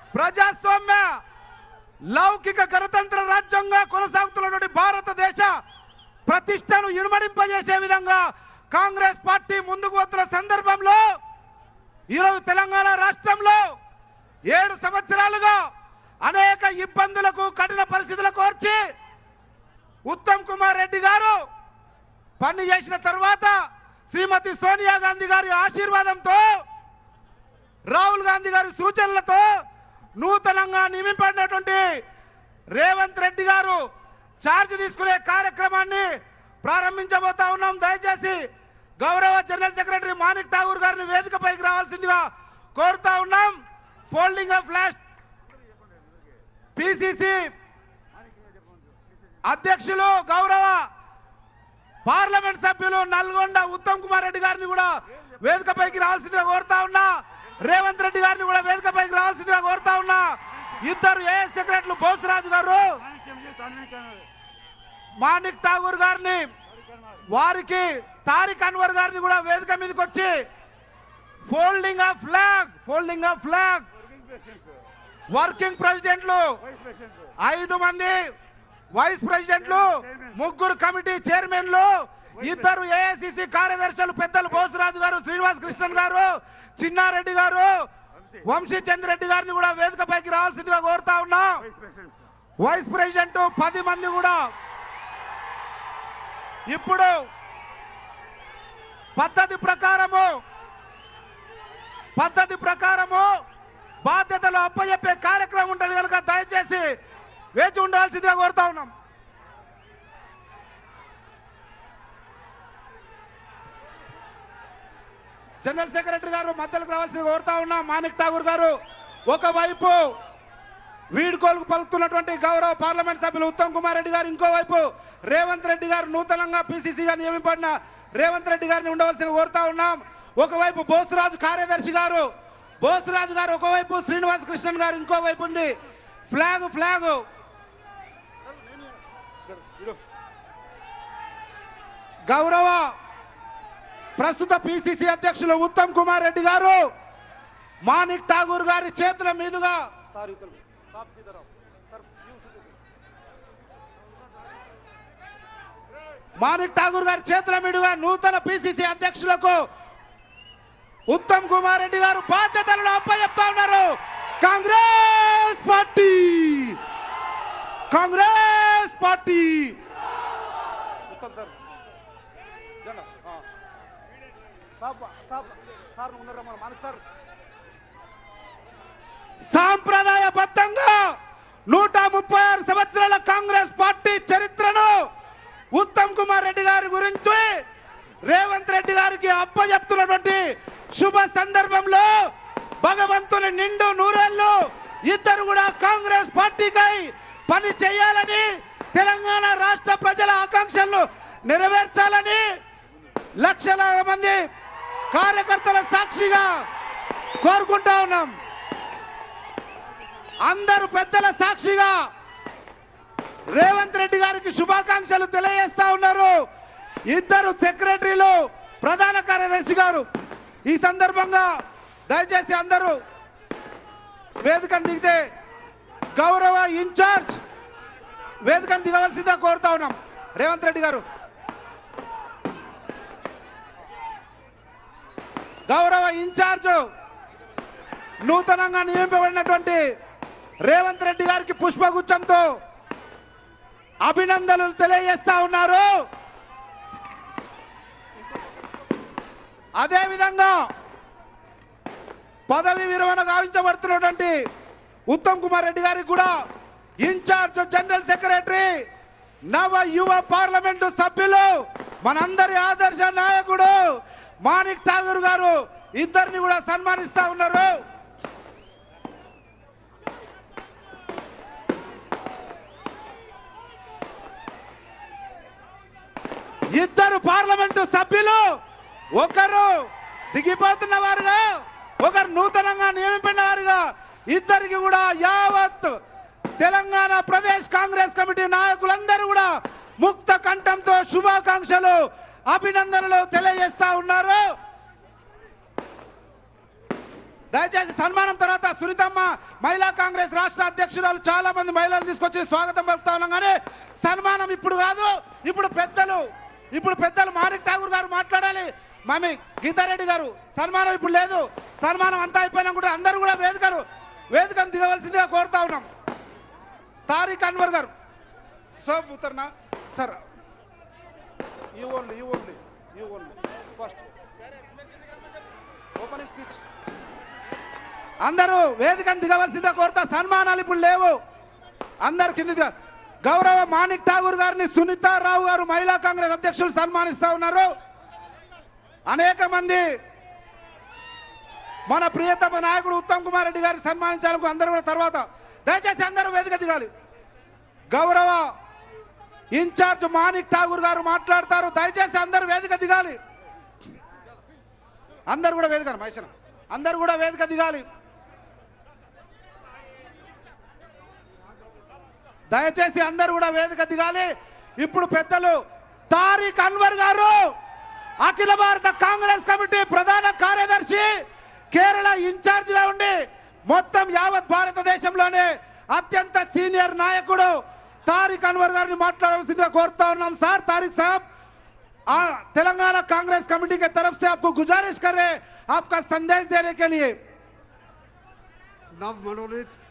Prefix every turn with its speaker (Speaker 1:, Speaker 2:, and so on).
Speaker 1: ప్రజాస్వామ్య లౌకిక గణతంత్ర రాజ్యంగా కొనసాగుతున్నటువంటి భారతదేశ ప్రతిష్టను ఇనుమడింపజేసే విధంగా కాంగ్రెస్ పార్టీ ముందుకు వస్తున్న సందర్భంలో ఈరోజు తెలంగాణ రాష్ట్రంలో ఏడు సంవత్సరాలుగా అనేక ఇబ్బందులకు కఠిన పరిస్థితులకు వచ్చి ఉత్తమ్ కుమార్ రెడ్డి గారు పని చేసిన తర్వాత శ్రీమతి సోనియా గాంధీ గారి ఆశీర్వాదంతో రాహుల్ గాంధీ గారి సూచనలతో నూతనంగా నియమింపడినటువంటి రేవంత్ రెడ్డి గారు ఛార్జ్ తీసుకునే కార్యక్రమాన్ని ప్రారంభించబోతా ఉన్నాం దయచేసి గౌరవ జనరల్ సెక్రటరీ మాణిక్ ఠాగూర్ గారిని వేదికపైకి రావాల్సిందిగా కోరుతా ఉన్నాం ఫోల్డింగ్ ఆఫ్ ఫ్లాష్ పిసిసి అధ్యక్షులు గౌరవ పార్లమెంట్ సభ్యులు నల్గొండ ఉత్తమ్ కుమార్ రెడ్డి గారిని కూడా వేదికపైకి రావాల్సిందిగా కోరుతా ఉన్నా రేవంత్ రెడ్డి గారిని కూడా వేదికపైకి రావాల్సిందిగా కోరుతా ఉన్నా ఇద్దరు ఏఎస్ సెక్రటరీలు బోసరాజు గారు మాణిక్ ఠాగూర్ గారిని వారికి తారిక్ అన్వర్ గారిని కూడా వేదిక మీదకి వచ్చి folding of flag folding of flag working ప్రెసిడెంట్లు ఐదు మంది వైస్ ప్రెసిడెంట్లు ముగ్గురు కమిటీ చైర్మన్లు ఇద్దరు ఏఐసిసి కార్యదర్శులు పెద్దలు బోసరాజు గారు శ్రీనివాస్ కృష్ణన్ గారు చిన్నారెడ్డి గారు వంశీ చంద్రెడ్డి గారిని కూడా వేదికపైకి రావాల్సిందిగా కోరుతా ఉన్నా వైస్ ప్రెసిడెంట్ పది మంది కూడా ఇప్పుడు పద్ధతి ప్రకారము పద్ధతి ప్రకారము బాధ్యతలు అప్పచెప్పే కార్యక్రమం ఉంటుంది కనుక దయచేసి వేచి ఉండాల్సిందిగా కోరుతా ఉన్నాం జనరల్ సెక్రటరీ గారు మధ్యలోకి రావాల్సింది కోరుతా ఉన్నాం మాణిక్ ఠాగూర్ గారు ఒకవైపు వీడ్కోలుకు పలుకుతున్నటువంటి గౌరవ పార్లమెంట్ సభ్యులు ఉత్తమ్ కుమార్ రెడ్డి గారు ఇంకోవైపు రేవంత్ రెడ్డి గారు నూతనంగా పిసిసిగా నియమింపడిన రేవంత్ రెడ్డి గారిని ఉండవలసిన కోరుతా ఉన్నాం ఒకవైపు బోసురాజు కార్యదర్శి గారు బోసురాజు గారు ఒకవైపు శ్రీనివాస్ కృష్ణన్ గారు ఇంకోవైపు ఉండి ఫ్లాగ్ ఫ్లాగ్ గౌరవ ప్రస్తుత పిసిసి అధ్యక్షులు ఉత్తమ్ కుమార్ రెడ్డి గారు మాణిక్ ఠాగూర్ గారి చేతుల మీదుగా సారీ మాణిక్ ఠాగూర్ గారి చేతుల మీదుగా నూతన పిసిసి అధ్యక్షులకు ఉత్తమ్ కుమార్ రెడ్డి గారు బాధ్యతలను అప్పచెప్తా ఉన్నారు Congress party Congress party
Speaker 2: Uttam sir జెండా ఆ. సాబ్ సాబ్ సార్ ఉన్నారా మన మానక్ సార్
Speaker 1: సాంప్రదాయబద్ధంగా నూట ముప్పై ఆరు సంవత్సరాల కాంగ్రెస్ పార్టీ చరిత్రను ఉత్తమ్ కుమార్ రెడ్డి గారి గురించి రేవంత్ రెడ్డి గారికి అప్పచెప్తున్నటువంటి శుభ సందర్భంలో భగవంతుని నిండు నూరేళ్లు ఇద్దరు కూడా కాంగ్రెస్ పార్టీకై పని చేయాలని తెలంగాణ రాష్ట్ర ప్రజల ఆకాంక్షలను నెరవేర్చాలని లక్షలాది మంది కార్యకర్తల సాక్షిగా కోరుకుంటా ఉన్నాం అందరు పెద్దల సాక్షిగా రేవంత్ రెడ్డి గారికి శుభాకాంక్షలు తెలియజేస్తా ఉన్నారు ఇద్దరు సెక్రటరీలు ప్రధాన కార్యదర్శి గారు ఈ సందర్భంగా దయచేసి అందరూ వేదికను దిగితే గౌరవ ఇన్ఛార్జ్ వేదికను దిగవలసిందిగా కోరుతా ఉన్నాం రేవంత్ రెడ్డి గారు గౌరవ ఇన్ఛార్జ్ నూతనంగా నియమింపబడినటువంటి రేవంత్ రెడ్డి గారికి పుష్పగుచ్చంతో అభినందనలు తెలియజేస్తా ఉన్నారు అదేవిధంగా పదవి విరమణ గావించబడుతున్నటువంటి ఉత్తమ్ కుమార్ రెడ్డి గారికి కూడా ఇన్ఛార్జ్ జనరల్ సెక్రటరీ నవ యువ పార్లమెంటు సభ్యులు మనందరి ఆదర్శ నాయకుడు మాణిక్ ఠాగూర్ గారు ఇద్దరిని కూడా సన్మానిస్తా ఉన్నారు ఇద్దరు పార్లమెంటు సభ్యులు ఒకరు దిగిపోతున్న వారుగా ఒకరు నూతనంగా నియమించిన వారుగా ఇద్దరికి కూడా యావత్ తెలంగాణ ప్రదేశ్ కాంగ్రెస్ కమిటీ నాయకులందరూ కూడా ముక్త కంఠంతో శుభాకాంక్షలు అభినందనలు తెలియజేస్తా ఉన్నారు దయచేసి సన్మానం తర్వాత సునీతమ్మ మహిళా కాంగ్రెస్ రాష్ట్ర అధ్యక్షురాలు చాలా మంది మహిళలు తీసుకొచ్చి స్వాగతం పలుకుతా ఉన్నాం కానీ సన్మానం ఇప్పుడు కాదు ఇప్పుడు పెద్దలు ఇప్పుడు పెద్దలు మాణిక్ ఠాగూర్ గారు మాట్లాడాలి మమ్మీ గీతారెడ్డి గారు సన్మానం ఇప్పుడు లేదు సన్మానం అంతా అయిపోయినా కూడా అందరూ కూడా వేదికను వేదికను దిగవలసిందిగా కోరుతా ఉన్నాం తారిక్ అన్వర్ గారు సో ఉత్తర్నా sir
Speaker 2: you only you only you only first opening speech
Speaker 1: అందరూ వేదికను దిగవలసిందిగా కోరుతా సన్మానాలు ఇప్పుడు లేవు అందరు కింది దిగ- గౌరవ మాణిక్ ఠాగూర్ గారిని సునీతారావు గారు మహిళా కాంగ్రెస్ అధ్యక్షులు సన్మానిస్తా ఉన్నారు అనేక మంది మన ప్రియతమ నాయకుడు ఉత్తమ్ కుమార్ రెడ్డి గారిని సన్మానించాలకు అందరూ కూడా తర్వాత దయచేసి అందరూ వేదిక దిగాలి గౌరవ ఇన్ఛార్జ్ మాణిక్ ఠాగూర్ గారు మాట్లాడతారు దయచేసి అందరూ వేదిక దిగాలి అందరు కూడా వేదిక మైసన అందరు కూడా వేదిక దిగాలి దయచేసి అందరు కూడా వేదిక దిగాలి ఇప్పుడు పెద్దలు తారిక్ అన్వర్ గారు అఖిల భారత కాంగ్రెస్ కమిటీ ప్రధాన కార్యదర్శి కేరళ ఇన్ఛార్జ్ గా ఉండి మొత్తం యావత్ భారతదేశంలోనే అత్యంత సీనియర్ నాయకుడు తారిక్ అన్వర్ గారిని మాట్లాడవలసిందిగా కోరుతా ఉన్నాం సార్ తారిక్ సాబ్ आ, तेलंगाना कांग्रेस कमेटी के तरफ से आपको गुजारिश कर रहे हैं आपका संदेश देने के लिए
Speaker 3: नव मनोनीत